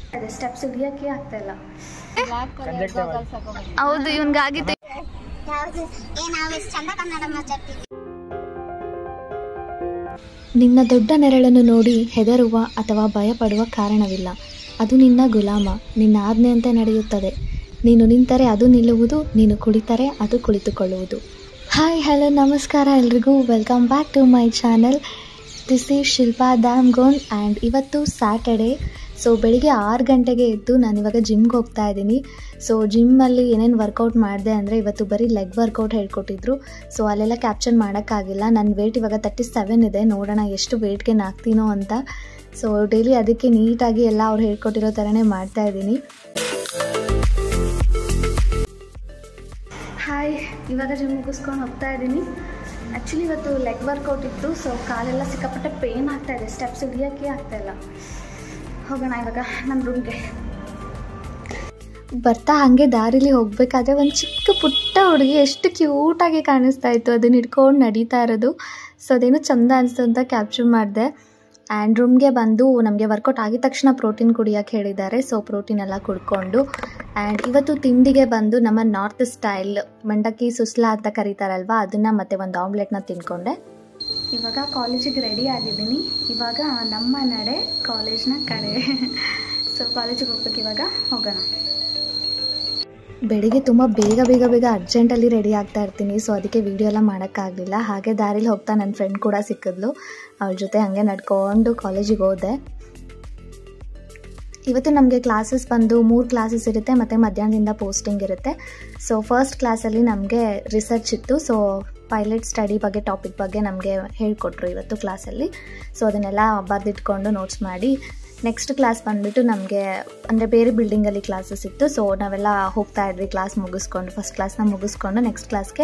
ಅದೇ ಸ್ಟೆಪ್ಸ್ ಹಿಡಿಯೋಕ್ಕೆ ಆಗ್ತಾ ಇಲ್ಲ ಬ್ಲಾಕ್ ಕಲರ್ ಗಾಗಲ್ಸ್ ಹಾಕೊಂಡ್ಬಂದಿದ್ದೀನಿ ಹೌದು ಇವನ್ಗಾಗಿತ್ತು ಯಾವುದು ಏ ನಾವು ಎಷ್ಟು ಚಂದ ಕನ್ನಡ ಮಾತಾಡ್ತೀವಿ ನಿನ್ನ ದೊಡ್ಡ ನೆರಳನ್ನು ನೋಡಿ ಹೆದರುವ ಅಥವಾ ಭಯಪಡುವ ಕಾರಣವಿಲ್ಲ ಅದು ನಿನ್ನ ಗುಲಾಮ ನಿನ್ನ ಆಜ್ಞೆಯಂತೆ ನಡೆಯುತ್ತದೆ ನೀನು ನಿಂತರೆ ಅದು ನಿಲ್ಲುವುದು ನೀನು ಕುಳಿತರೆ ಅದು ಕುಳಿತುಕೊಳ್ಳುವುದು ಹಾಯ್ ಹಲೋ ನಮಸ್ಕಾರ ಎಲ್ರಿಗೂ welcome back to my channel this is Shilpa ದ್ಯಾಮ್ ಗೋನ್ ಆ್ಯಂಡ್ ಇವತ್ತು ಸ್ಯಾಟರ್ಡೇ ಸೊ ಬೆಳಿಗ್ಗೆ ಆರು ಗಂಟೆಗೆ ಎದ್ದು ನಾನು ಇವಾಗ ಜಿಮ್ಗೆ ಹೋಗ್ತಾ ಇದ್ದೀನಿ ಸೊ ಜಿಮ್ಮಲ್ಲಿ ಏನೇನು ವರ್ಕೌಟ್ ಮಾಡಿದೆ ಅಂದರೆ ಇವತ್ತು ಬರೀ ಲೆಗ್ ವರ್ಕೌಟ್ ಹೇಳ್ಕೊಟ್ಟಿದ್ರು ಸೊ ಅಲ್ಲೆಲ್ಲ ಕ್ಯಾಪ್ಚರ್ ಮಾಡೋಕ್ಕಾಗಿಲ್ಲ ನನ್ನ ವೇಟ್ ಇವಾಗ ತರ್ಟಿ ಸೆವೆನ್ ಇದೆ ನೋಡೋಣ ಎಷ್ಟು ವೇಟ್ಗೆ ನಾಗ್ತೀನೋ ಅಂತ ಸೊ ಡೈಲಿ ಅದಕ್ಕೆ ನೀಟಾಗಿ ಎಲ್ಲ ಅವ್ರು ಹೇಳ್ಕೊಟ್ಟಿರೋ ಥರನೇ ಮಾಡ್ತಾ ಇದ್ದೀನಿ ಹಾಯ್ ಇವಾಗ ಜಿಮ್ ಮುಗಿಸ್ಕೊಂಡು ಹೋಗ್ತಾ ಇದ್ದೀನಿ ಆ್ಯಕ್ಚುಲಿ ಇವತ್ತು ಲೆಗ್ ವರ್ಕೌಟ್ ಇತ್ತು ಸೊ ಕಾಲೆಲ್ಲ ಸಿಕ್ಕಾಪಟ್ಟೆ ಪೇನ್ ಆಗ್ತಾ ಇದೆ ಸ್ಟೆಪ್ಸ್ ಹಿಡಿಯೋಕ್ಕೆ ಆಗ್ತಾ ಇಲ್ಲ ಹೋಗೋಣ ಇವಾಗ ನಮ್ಮ ರೂಮ್ಗೆ ಬರ್ತಾ ಹಾಗೆ ದಾರಿಲಿ ಹೋಗಬೇಕಾದ್ರೆ ಒಂದು ಚಿಕ್ಕ ಪುಟ್ಟ ಹುಡುಗಿ ಎಷ್ಟು ಕ್ಯೂಟಾಗಿ ಕಾಣಿಸ್ತಾ ಇತ್ತು ಅದನ್ನ ಹಿಡ್ಕೊಂಡು ನಡೀತಾ ಇರೋದು ಸೊ ಅದೇನು ಚಂದ ಅನಿಸ್ತು ಅಂತ ಕ್ಯಾಪ್ಚರ್ ಮಾಡಿದೆ ಆ್ಯಂಡ್ ರೂಮ್ಗೆ ಬಂದು ನಮಗೆ ವರ್ಕೌಟ್ ಆಗಿದ ತಕ್ಷಣ ಪ್ರೋಟೀನ್ ಕುಡಿಯೋಕ್ಕೆ ಹೇಳಿದ್ದಾರೆ ಸೊ ಪ್ರೋಟೀನ್ ಎಲ್ಲ ಕುಡ್ಕೊಂಡು ಆ್ಯಂಡ್ ಇವತ್ತು ತಿಂಡಿಗೆ ಬಂದು ನಮ್ಮ ನಾರ್ತ್ ಸ್ಟೈಲ್ ಮಂಡಕ್ಕಿ ಸುಸ್ಲಾ ಅಂತ ಕರೀತಾರಲ್ವ ಅದನ್ನು ಮತ್ತು ಒಂದು ಆಮ್ಲೆಟ್ನ ತಿನ್ಕೊಂಡೆ ಇವಾಗ ಕಾಲೇಜಿಗೆ ರೆಡಿ ಆಗಿದ್ದೀನಿ ಇವಾಗ ನಮ್ಮ ನಡೆ ಕಾಲೇಜ್ನ ಕಡೆ ಸೊ ಕಾಲೇಜಿಗೆ ಹೋಗ್ಬೇಕು ಇವಾಗ ಹೋಗೋಣ ಬೆಳಿಗ್ಗೆ ತುಂಬ ಬೇಗ ಬೇಗ ಬೇಗ ಅರ್ಜೆಂಟಲ್ಲಿ ರೆಡಿ ಆಗ್ತಾ ಇರ್ತೀನಿ ಸೊ ಅದಕ್ಕೆ ವೀಡಿಯೋ ಎಲ್ಲ ಮಾಡೋಕ್ಕಾಗಲಿಲ್ಲ ಹಾಗೆ ದಾರಿಲಿ ಹೋಗ್ತಾ ನನ್ನ ಫ್ರೆಂಡ್ ಕೂಡ ಸಿಕ್ಕಿದ್ಲು ಅವಳ ಜೊತೆ ಹಾಗೆ ನಡ್ಕೊಂಡು ಕಾಲೇಜಿಗೆ ಹೋದೆ ಇವತ್ತು ನಮಗೆ ಕ್ಲಾಸಸ್ ಬಂದು ಮೂರು ಕ್ಲಾಸಸ್ ಇರುತ್ತೆ ಮತ್ತು ಮಧ್ಯಾಹ್ನದಿಂದ ಪೋಸ್ಟಿಂಗ್ ಇರುತ್ತೆ ಸೊ ಫಸ್ಟ್ ಕ್ಲಾಸಲ್ಲಿ ನಮಗೆ ರಿಸರ್ಚ್ ಇತ್ತು ಸೊ ಪೈಲಟ್ ಸ್ಟಡಿ ಬಗ್ಗೆ ಟಾಪಿಕ್ ಬಗ್ಗೆ ನಮಗೆ ಹೇಳಿಕೊಟ್ರು ಇವತ್ತು ಕ್ಲಾಸಲ್ಲಿ ಸೊ ಅದನ್ನೆಲ್ಲ ಬರೆದಿಟ್ಕೊಂಡು ನೋಟ್ಸ್ ಮಾಡಿ ನೆಕ್ಸ್ಟ್ ಕ್ಲಾಸ್ ಬಂದುಬಿಟ್ಟು ನಮಗೆ ಅಂದರೆ ಬೇರೆ ಬಿಲ್ಡಿಂಗಲ್ಲಿ ಕ್ಲಾಸಸ್ ಇತ್ತು ಸೊ ನಾವೆಲ್ಲ ಹೋಗ್ತಾ ಇದ್ವಿ ಕ್ಲಾಸ್ ಮುಗಿಸ್ಕೊಂಡು ಫಸ್ಟ್ ಕ್ಲಾಸ್ನ ಮುಗಿಸ್ಕೊಂಡು ನೆಕ್ಸ್ಟ್ ಕ್ಲಾಸ್ಗೆ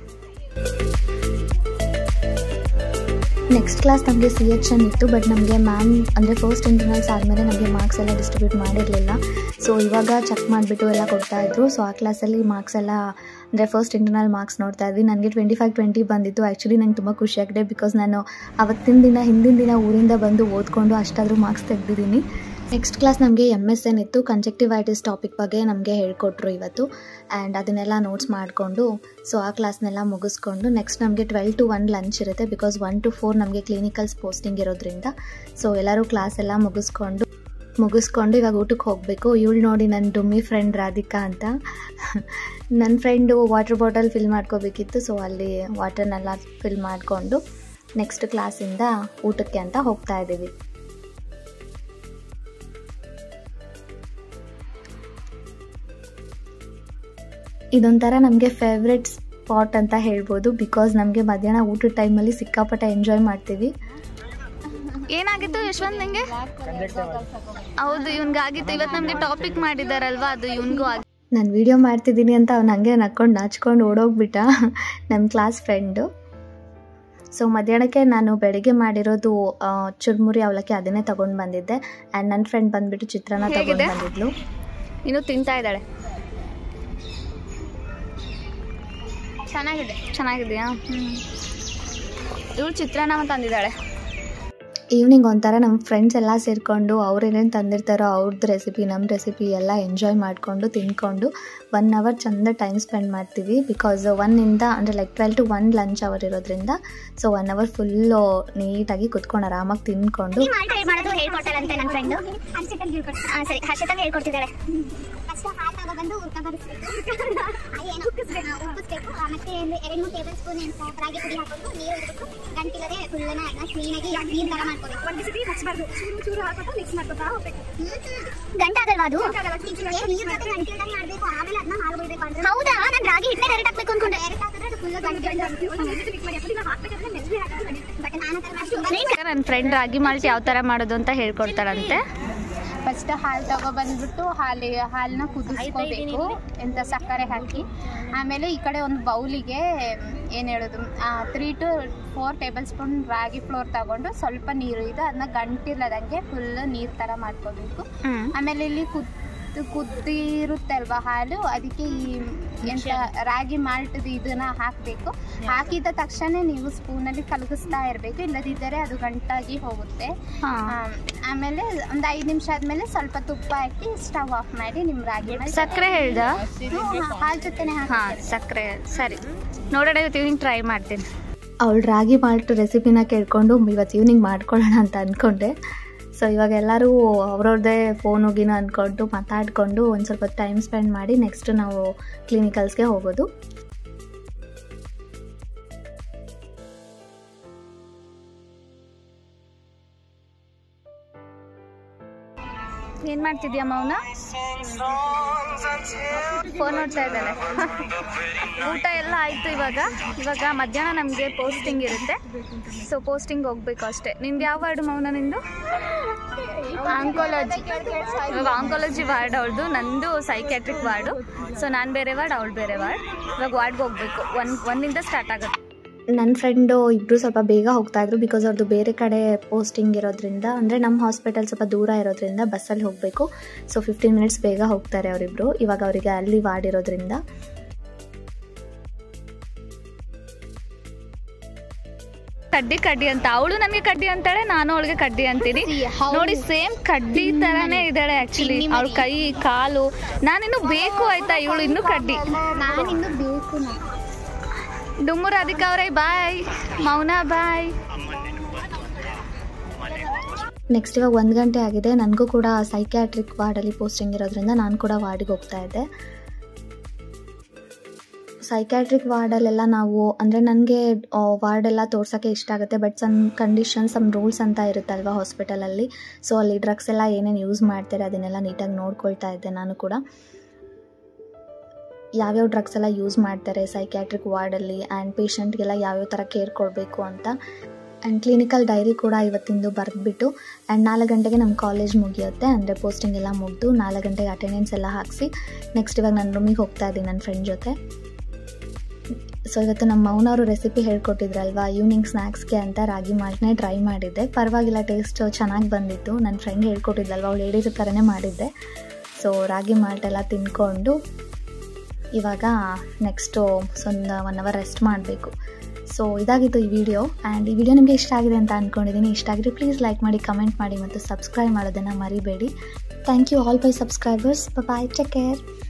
ನೆಕ್ಸ್ಟ್ ಕ್ಲಾಸ್ ನಮಗೆ ಸಿ ಎಚ್ ಎನ್ ಇತ್ತು ಬಟ್ ನಮಗೆ ಮ್ಯಾಮ್ ಅಂದರೆ ಫಸ್ಟ್ ಇಂಟರ್ನಲ್ಸ್ ಆದಮೇಲೆ ನಮಗೆ ಮಾರ್ಕ್ಸ್ ಎಲ್ಲ ಡಿಸ್ಟ್ರಿಬ್ಯೂಟ್ ಮಾಡಿರಲಿಲ್ಲ ಸೊ ಇವಾಗ ಚೆಕ್ ಮಾಡಿಬಿಟ್ಟು ಎಲ್ಲ ಕೊಡ್ತಾಯಿದ್ರು ಸೊ ಆ ಕ್ಲಾಸಲ್ಲಿ ಮಾರ್ಕ್ಸ್ ಎಲ್ಲ ಅಂದರೆ ಫಸ್ಟ್ ಇಂಟರ್ನಲ್ ಮಾರ್ಕ್ಸ್ ನೋಡ್ತಾ ಇದ್ವಿ ನನಗೆ ಟ್ವೆಂಟಿ ಫೈವ್ ಟ್ವೆಂಟಿ ಬಂದಿತ್ತು ಆ್ಯಕ್ಚುಲಿ ನಂಗೆ ತುಂಬ ಖುಷಿಯಾಗಿದೆ ಬಿಕಾಸ್ ನಾನು ಅವತ್ತಿನ ದಿನ ಹಿಂದಿನ ದಿನ ಊರಿಂದ ಬಂದು ಓದ್ಕೊಂಡು ಅಷ್ಟಾದರೂ ಮಾರ್ಕ್ಸ್ ತೆಗೆದಿದ್ದೀನಿ ನೆಕ್ಸ್ಟ್ ಕ್ಲಾಸ್ ನಮಗೆ ಎಮ್ ಎಸ್ ಎನ್ ಇತ್ತು ಕಂಜೆಕ್ಟಿವೈಟಿಸ್ ಟಾಪಿಕ್ ಬಗ್ಗೆ ನಮಗೆ ಹೇಳ್ಕೊಟ್ರು ಇವತ್ತು ಆ್ಯಂಡ್ ಅದನ್ನೆಲ್ಲ ನೋಟ್ಸ್ ಮಾಡಿಕೊಂಡು ಸೊ ಆ ಕ್ಲಾಸ್ನೆಲ್ಲ ಮುಗಿಸ್ಕೊಂಡು ನೆಕ್ಸ್ಟ್ ನಮಗೆ ಟ್ವೆಲ್ ಟು ಒನ್ ಲಂಚ್ ಇರುತ್ತೆ ಬಿಕಾಸ್ ಒನ್ ಟು ಫೋರ್ ನಮಗೆ ಕ್ಲಿನಿಕಲ್ಸ್ ಪೋಸ್ಟಿಂಗ್ ಇರೋದ್ರಿಂದ ಸೊ ಎಲ್ಲರೂ ಕ್ಲಾಸ್ ಎಲ್ಲ ಮುಗಿಸ್ಕೊಂಡು ಮುಗಿಸ್ಕೊಂಡು ಇವಾಗ ಊಟಕ್ಕೆ ಹೋಗಬೇಕು ಇವಳು ನೋಡಿ ನನ್ನ ಡುಮ್ಮಿ ಫ್ರೆಂಡ್ ರಾಧಿಕಾ ಅಂತ ನನ್ನ ಫ್ರೆಂಡು ವಾಟರ್ ಬಾಟಲ್ ಫಿಲ್ ಮಾಡ್ಕೋಬೇಕಿತ್ತು ಸೊ ಅಲ್ಲಿ ವಾಟರ್ನೆಲ್ಲ ಫಿಲ್ ಮಾಡಿಕೊಂಡು ನೆಕ್ಸ್ಟ್ ಕ್ಲಾಸಿಂದ ಊಟಕ್ಕೆ ಅಂತ ಹೋಗ್ತಾ ಇದ್ದೀವಿ ಇದೊಂಥರ ನಮಗೆ ಫೇವ್ರೆಟ್ ಸ್ಪಾಟ್ ಅಂತ ಹೇಳ್ಬೋದು ಬಿಕಾಸ್ ನಮಗೆ ಮಧ್ಯಾಹ್ನ ಊಟದ ಟೈಮಲ್ಲಿ ಸಿಕ್ಕಾಪಟ್ಟೆ ಎಂಜಾಯ್ ಮಾಡ್ತೀವಿ ಏನಾಗಿತ್ತು ಯಶವಂತ್ ನಿಂಗೆ ಬ್ಲಾಕ್ ಕಲರ್ ಗಾಗಲ್ಸ್ ಹಾಕೊಂಡ್ಬಂದಿದ್ದೀನಿ ಹೌದು ಇವನ್ಗಾಗಿತ್ತು ಇವತ್ತು ನಮಗೆ ಟಾಪಿಕ್ ಮಾಡಿದಾರಲ್ವಾ ಅದು ಇವನ್ಗೂ ಆಗಿ ನಾನು ವಿಡಿಯೋ ಮಾಡ್ತಿದ್ದೀನಿ ಅಂತ ಅವ್ನು ಹಂಗೆ ನಕ್ಕೊಂಡು ನಾಚ್ಕೊಂಡು ಓಡೋಗ್ಬಿಟ್ಟ ನಮ್ಮ ಕ್ಲಾಸ್ ಫ್ರೆಂಡು ಸೊ ಮಧ್ಯಾಹ್ನಕ್ಕೆ ನಾನು ಬೆಳಿಗ್ಗೆ ಮಾಡಿರೋದು ಆ, ಚುರ್ಮುರಿ ಅವಲಕ್ಕಿ ಅದನ್ನೇ ತೊಗೊಂಡು ಬಂದಿದ್ದೆ ಆ್ಯಂಡ್ ನನ್ನ ಫ್ರೆಂಡ್ ಬಂದುಬಿಟ್ಟು ಚಿತ್ರಾನ್ನ ತೊಗೊಂಡು ಹೇಗಿದೆ? ಬಂದಿದ್ಲು ಇನ್ನು ತಿಂತಾ ಇದ್ದಾಳೆ ಚೆನ್ನಾಗಿದೆ ಚೆನ್ನಾಗಿದೆಯಾ ಹ್ಞೂ ಇವಳು ಚಿತ್ರಾನ್ನ ತಂದಿದ್ದಾಳೆ ಈವ್ನಿಂಗ್ ಒಂಥರ ನಮ್ಮ ಫ್ರೆಂಡ್ಸ್ ಎಲ್ಲ ಸೇರಿಕೊಂಡು ಅವ್ರೇನೇನು ತಂದಿರ್ತಾರೋ ಅವ್ರದ್ದು ರೆಸಿಪಿ ನಮ್ಮ ರೆಸಿಪಿ ಎಲ್ಲ ಎಂಜಾಯ್ ಮಾಡಿಕೊಂಡು ತಿನ್ಕೊಂಡು ಒನ್ ಅವರ್ ಚಂದ ಟೈಮ್ ಸ್ಪೆಂಡ್ ಮಾಡ್ತೀವಿ ಬಿಕಾಸ್ ಒನ್ನಿಂದ ಅಂದರೆ like twelve to one lunch hour ಇರೋದ್ರಿಂದ ಸೊ ಒನ್ ಅವರ್ ಫುಲ್ಲು ನೀಟಾಗಿ ಕುತ್ಕೊಂಡು ಆರಾಮಾಗಿ ತಿನ್ಕೊಂಡು ಈ ಮಾಡಿ ಮಾಡೋದು ಹೇಳ್ಕೊಡ್ತಾಳಂತೆ ನನ್ನ ಫ್ರೆಂಡು ಹರ್ಷಿತಲ್ ಹೇಳ್ಕೊಡ್ತಾಳೆ ಹಾಂ ಸರಿ ಹರ್ಷಿತಲ್ ಹೇಳ್ಕೊಡ್ತಿದ್ದಾಳೆ ಫಸ್ಟ್ ಹಾಲು ತಗೊಬಂದು ತಗೋಬಿಸ್ಬೇಕು ಏನು ಉಕ್ಕಿಸ್ಬೇಕು ಉಕ್ಕಿಸ್ಬೇಕು ಮತ್ತೆ ಒಂದು ಎರಡು ಮೂರು ಟೇಬಲ್ ಸ್ಪೂನ್ ರಾಗಿ ಪುಡಿ ಹಾಕೊಂಡು ನೀರು ಇಡಬೇಕು ಗಂಟಿಲ್ಲದೆ ಫುಲ್ಲನ್ನ ಅದನ್ನ ಕ್ಲೀನಾಗಿ ನೀರು ಥರ ಮಾಡ್ಕೋಬೇಕು ಒಂದು ಸತಿ ಹಚ್ಚಬಾರ್ದು ಚೂರು ಚೂರು ಹಾಕೊಂಡು ಮಿಕ್ಸ್ ಮಾಡ್ಕೊತಾ ಹೋಗ್ಬೇಕು ಗಂಟಾಗಲ್ವಾ ಅದು ನೀರು ಜೊತೆ ಗಂಟಿಲ್ದಂಗೆ ಮಾಡಬೇಕು ಆಮೇಲೆ ಅದನ್ನ ಹಾಲು ಬಿಡಬೇಕು ಅಂದ್ರೆ ಹೌದಾ ನಾನು ರಾಗಿ ಹಿಟ್ಟೆ ಡೈರೆಕ್ಟ್ ಹಾಕ್ಬೇಕು ಅನ್ಕೊಂಡೆ ಡೈರೆಕ್ಟ್ ಹಾಕಿದ್ರೆ ಅದು ಫುಲ್ ಬಟ್ ನಾನು ಆ ಥರ ಮಾಡ್ತೀನಿ ನನ್ನ ಫ್ರೆಂಡ್ ರಾಗಿ ಮಾಲ್ಟ್ ಯಾವ ಥರ ಮಾಡೋದು ಅಂತ ಹೇಳ್ಕೊಡ್ತಾಳಂತೆ ಫಸ್ಟ್ ಹಾಲು ತಗೊಬಂದ್ಬಿಟ್ಟು ಹಾಲಿ ಹಾಲನ್ನ ಕುದಿಸ್ಕೋಬೇಕು ಎಂತ ಸಕ್ಕರೆ ಹಾಕಿ ಆಮೇಲೆ ಈ ಕಡೆ ಒಂದು ಬೌಲಿಗೆ ಏನು ಹೇಳೋದು three to four tablespoon ragi flour ತಗೊಂಡು ಸ್ವಲ್ಪ ನೀರು ಇದು ಅದನ್ನ ಗಂಟಿಲ್ಲದಂಗೆ ಫುಲ್ ನೀರು ಥರ ಮಾಡ್ಕೋಬೇಕು ಹ್ಮ್. ಆಮೇಲೆ ಇಲ್ಲಿ ಕುದ್ ಇದು ಕುದ್ದಿರುತ್ತೆ ಅಲ್ವಾ ಹಾಲು ಅದಕ್ಕೆ ಈ ಎಂತ ರಾಗಿ ಮಾಲ್ಟದ ಇದನ್ನ ಹಾಕಬೇಕು ಹಾಕಿದ ತಕ್ಷಣ ನೀವು ಸ್ಪೂನಲ್ಲಿ ಕಲಗಿಸ್ತಾ ಇರಬೇಕು ಇಲ್ಲದಿದ್ದರೆ ಅದು ಗಂಟಾಗಿ ಹೋಗುತ್ತೆ ಹಾಂ ಆಮ್, ಆಮೇಲೆ ಒಂದು ಐದು ನಿಮಿಷ ಆದ್ಮೇಲೆ ಸ್ವಲ್ಪ ತುಪ್ಪ ಹಾಕಿ ಸ್ಟವ್ ಆಫ್ ಮಾಡಿ ನಿಮ್ಮ ರಾಗಿ ಮಾಡಿ ಸಕ್ಕರೆ ಹೇಳ್ದ ಹಾಲು ಜೊತೆನೆ ಹಾಂ ಹಾಕಿ ಸಕ್ಕರೆ ಸರಿ ನೋಡೋಣ ಇವತ್ತು ಈವ್ನಿಂಗ್ ಟ್ರೈ ಮಾಡ್ತೀನಿ ಅವಳು ರಾಗಿ ಮಾಲ್ಟ್ ರೆಸಿಪಿನ ಕೇಳ್ಕೊಂಡು ಇವತ್ತು ಈವ್ನಿಂಗ್ ಮಾಡ್ಕೊಳ್ಳೋಣ ಅಂತ ಅಂದ್ಕೊಂಡೆ ಸೊ ಇವಾಗ ಎಲ್ಲರೂ ಅವ್ರವ್ರದ್ದೇ ಫೋನ್ ಹೋಗಿನ ಅಂದ್ಕೊಂಡು ಮಾತಾಡಿಕೊಂಡು ಒಂದು ಸ್ವಲ್ಪ ಟೈಮ್ ಸ್ಪೆಂಡ್ ಮಾಡಿ ನೆಕ್ಸ್ಟ್ ನಾವು ಕ್ಲಿನಿಕಲ್ಸ್ಗೆ ಹೋಗೋದು ಏನು ಮಾಡ್ತಿದ್ಯಾ ಮೌನ ಫೋನ್ ನೋಡ್ತಾ ಇದ್ದಾಳೆ ಊಟ ಎಲ್ಲ ಆಯಿತು ಇವಾಗ ಇವಾಗ ಮಧ್ಯಾಹ್ನ ನಮಗೆ ಪೋಸ್ಟಿಂಗ್ ಇರುತ್ತೆ ಸೊ ಪೋಸ್ಟಿಂಗ್ ಹೋಗ್ಬೇಕು ಅಷ್ಟೇ ನಿಂದು ಯಾವ ವಾರ್ಡು ಮೌನ ನಿಂದು ಆಂಕೋಲಜಿ ಇವಾಗ ಆಂಕೋಲಜಿ ವಾರ್ಡ್ ಅವಳದು ನಂದು ಸೈಕ್ಯಾಟ್ರಿಕ್ ವಾರ್ಡು ಸೊ ನಾನು ಬೇರೆ ವಾರ್ಡ್ ಅವಳು ಬೇರೆ ವಾರ್ಡ್ ಇವಾಗ ವಾರ್ಡ್ಗೆ ಹೋಗ್ಬೇಕು ಒನ್ ಒಂದಿಂದ ಸ್ಟಾರ್ಟ್ ಆಗುತ್ತೆ ನನ್ನ ಫ್ರೆಂಡು ಇಬ್ಬರು ಸ್ವಲ್ಪ ಬೇಗ ಹೋಗ್ತಾ ಇದ್ರು ಬಿಕಾಸ್ ಅವ್ರದ್ದು ಬೇರೆ ಕಡೆ ಪೋಸ್ಟಿಂಗ್ ಇರೋದ್ರಿಂದ ಅಂದರೆ ನಮ್ಮ ಹಾಸ್ಪಿಟಲ್ ಸ್ವಲ್ಪ ದೂರ ಇರೋದ್ರಿಂದ ಬಸ್ಸಲ್ಲಿ ಹೋಗಬೇಕು ಸೊ ಫಿಫ್ಟೀನ್ ಮಿನಿಟ್ಸ್ ಬೇಗ ಹೋಗ್ತಾರೆ ಅವರಿಬ್ಬರು ಇವಾಗ ಅವರಿಗೆ ಅಲ್ಲಿ ವಾರ್ಡ್ ಇರೋದ್ರಿಂದ ಕಡ್ಡಿ ಕಡ್ಡಿ ಅಂತ ಅವಳು ನನಗೆ ಕಡ್ಡಿ ಅಂತಾಳೆ ನಾನು ಅವಳಿಗೆ ಕಡ್ಡಿ ಅಂತೀನಿ ನೋಡಿ ಸೇಮ್ ಕಡ್ಡಿ ತರಾನೇ ಇದ್ದಾಳೆ ಆಕ್ಚುಲಿ ಅವಳ ಕೈ ಕಾಲು ನಾನಿನ್ನು ಬೇಕು ಆಯ್ತಾ ಇವಳು ಇನ್ನು ಕಡ್ಡಿ ನಾನಿನ್ನು ಬೇಕು ನಾ ಡುಮ್ಮು ರಾಧಿಕಾ ಅವರೇ ಬಾಯ್ ಮೌನ ಬಾಯ್ ನೆಕ್ಸ್ಟ್ ಇವಾಗ ಒಂದು ಗಂಟೆ ಆಗಿದೆ ನನಗೂ ಕೂಡ ಸೈಕ್ಯಾಟ್ರಿಕ್ ವಾರ್ಡಲ್ಲಿ ಪೋಸ್ಟಿಂಗ್ ಇರೋದ್ರಿಂದ ನಾನು ಕೂಡ ವಾರ್ಡಿಗೆ ಹೋಗ್ತಾ ಇದ್ದೆ ಸೈಕ್ಯಾಟ್ರಿಕ್ ವಾರ್ಡಲ್ಲೆಲ್ಲ ನಾವು ಅಂದರೆ ನನಗೆ ವಾರ್ಡೆಲ್ಲ ತೋರ್ಸೋಕ್ಕೆ ಇಷ್ಟ ಆಗುತ್ತೆ but some conditions some rules ಅಂತ ಇರುತ್ತಲ್ವ ಹಾಸ್ಪಿಟಲಲ್ಲಿ ಸೊ ಅಲ್ಲಿ ಡ್ರಗ್ಸ್ ಎಲ್ಲ ಏನೇನು ಯೂಸ್ ಮಾಡ್ತಾರೆ ಅದನ್ನೆಲ್ಲ ನೀಟಾಗಿ ನೋಡ್ಕೊಳ್ತಾ ಇದ್ದೆ ನಾನು ಕೂಡ ಯಾವ್ಯಾವ ಡ್ರಗ್ಸ್ ಎಲ್ಲ ಯೂಸ್ ಮಾಡ್ತಾರೆ ಸೈಕ್ಯಾಟ್ರಿಕ್ ವಾರ್ಡಲ್ಲಿ ಆ್ಯಂಡ್ ಪೇಷಂಟ್ಗೆಲ್ಲ ಯಾವ್ಯಾವ ಥರ ಕೇರ್ ಕೊಡಬೇಕು ಅಂತ ಆ್ಯಂಡ್ ಕ್ಲಿನಿಕಲ್ ಡೈರಿ ಕೂಡ ಇವತ್ತಿಂದು ಬರೆದ್ಬಿಟ್ಟು ಆ್ಯಂಡ್ ನಾಲ್ಕು ಗಂಟೆಗೆ ನಮ್ಮ ಕಾಲೇಜ್ ಮುಗಿಯುತ್ತೆ ಅಂದರೆ ಪೋಸ್ಟಿಂಗ್ ಎಲ್ಲ ಮುಗಿದು ನಾಲ್ಕು ಗಂಟೆಗೆ ಅಟೆಂಡೆನ್ಸ್ ಎಲ್ಲ ಹಾಕಿಸಿ ನೆಕ್ಸ್ಟ್ ಇವಾಗ ನನ್ನ ರೂಮಿಗೆ ಹೋಗ್ತಾ ಇದ್ದೀನಿ ನನ್ನ ಫ್ರೆಂಡ್ ಜೊತೆ ಸೊ ಇವತ್ತು ನಮ್ಮ ಮೌನವರು ರೆಸಿಪಿ ಹೇಳ್ಕೊಟ್ಟಿದ್ರಲ್ವಾ ಈವ್ನಿಂಗ್ ಸ್ನ್ಯಾಕ್ಸ್ಗೆ ಅಂತ ರಾಗಿ ಮಾಲ್ಟ್ನೇ ಟ್ರೈ ಮಾಡಿದ್ದೆ ಪರವಾಗಿಲ್ಲ ಟೇಸ್ಟ್ ಚೆನ್ನಾಗಿ ಬಂದಿತ್ತು ನನ್ನ ಫ್ರೆಂಡ್ ಹೇಳ್ಕೊಟ್ಟಿದ್ಲಲ್ವ ಅವಳು ಹೇಳಿರೋ ಥರನೇ ಮಾಡಿದ್ದೆ ಸೊ ರಾಗಿ ಮಾಲ್ಟ್ ಎಲ್ಲ ತಿಂದ್ಕೊಂಡು ಇವಾಗ ನೆಕ್ಸ್ಟು ಒಂದು ಒನ್ ಅವರ್ ರೆಸ್ಟ್ ಮಾಡಬೇಕು ಸೊ ಇದಾಗಿತ್ತು ಈ ವಿಡಿಯೋ ಆ್ಯಂಡ್ ಈ ವಿಡಿಯೋ ನಿಮಗೆ ಇಷ್ಟ ಆಗಿದೆ ಅಂತ ಅಂದ್ಕೊಂಡಿದ್ದೀನಿ ಇಷ್ಟ ಆಗಿದ್ರೆ ಪ್ಲೀಸ್ ಲೈಕ್ ಮಾಡಿ ಕಮೆಂಟ್ ಮಾಡಿ ಮತ್ತು ಸಬ್ಸ್ಕ್ರೈಬ್ ಮಾಡೋದನ್ನು ಮರಿಬೇಡಿ thank you all bye subscribers bye take care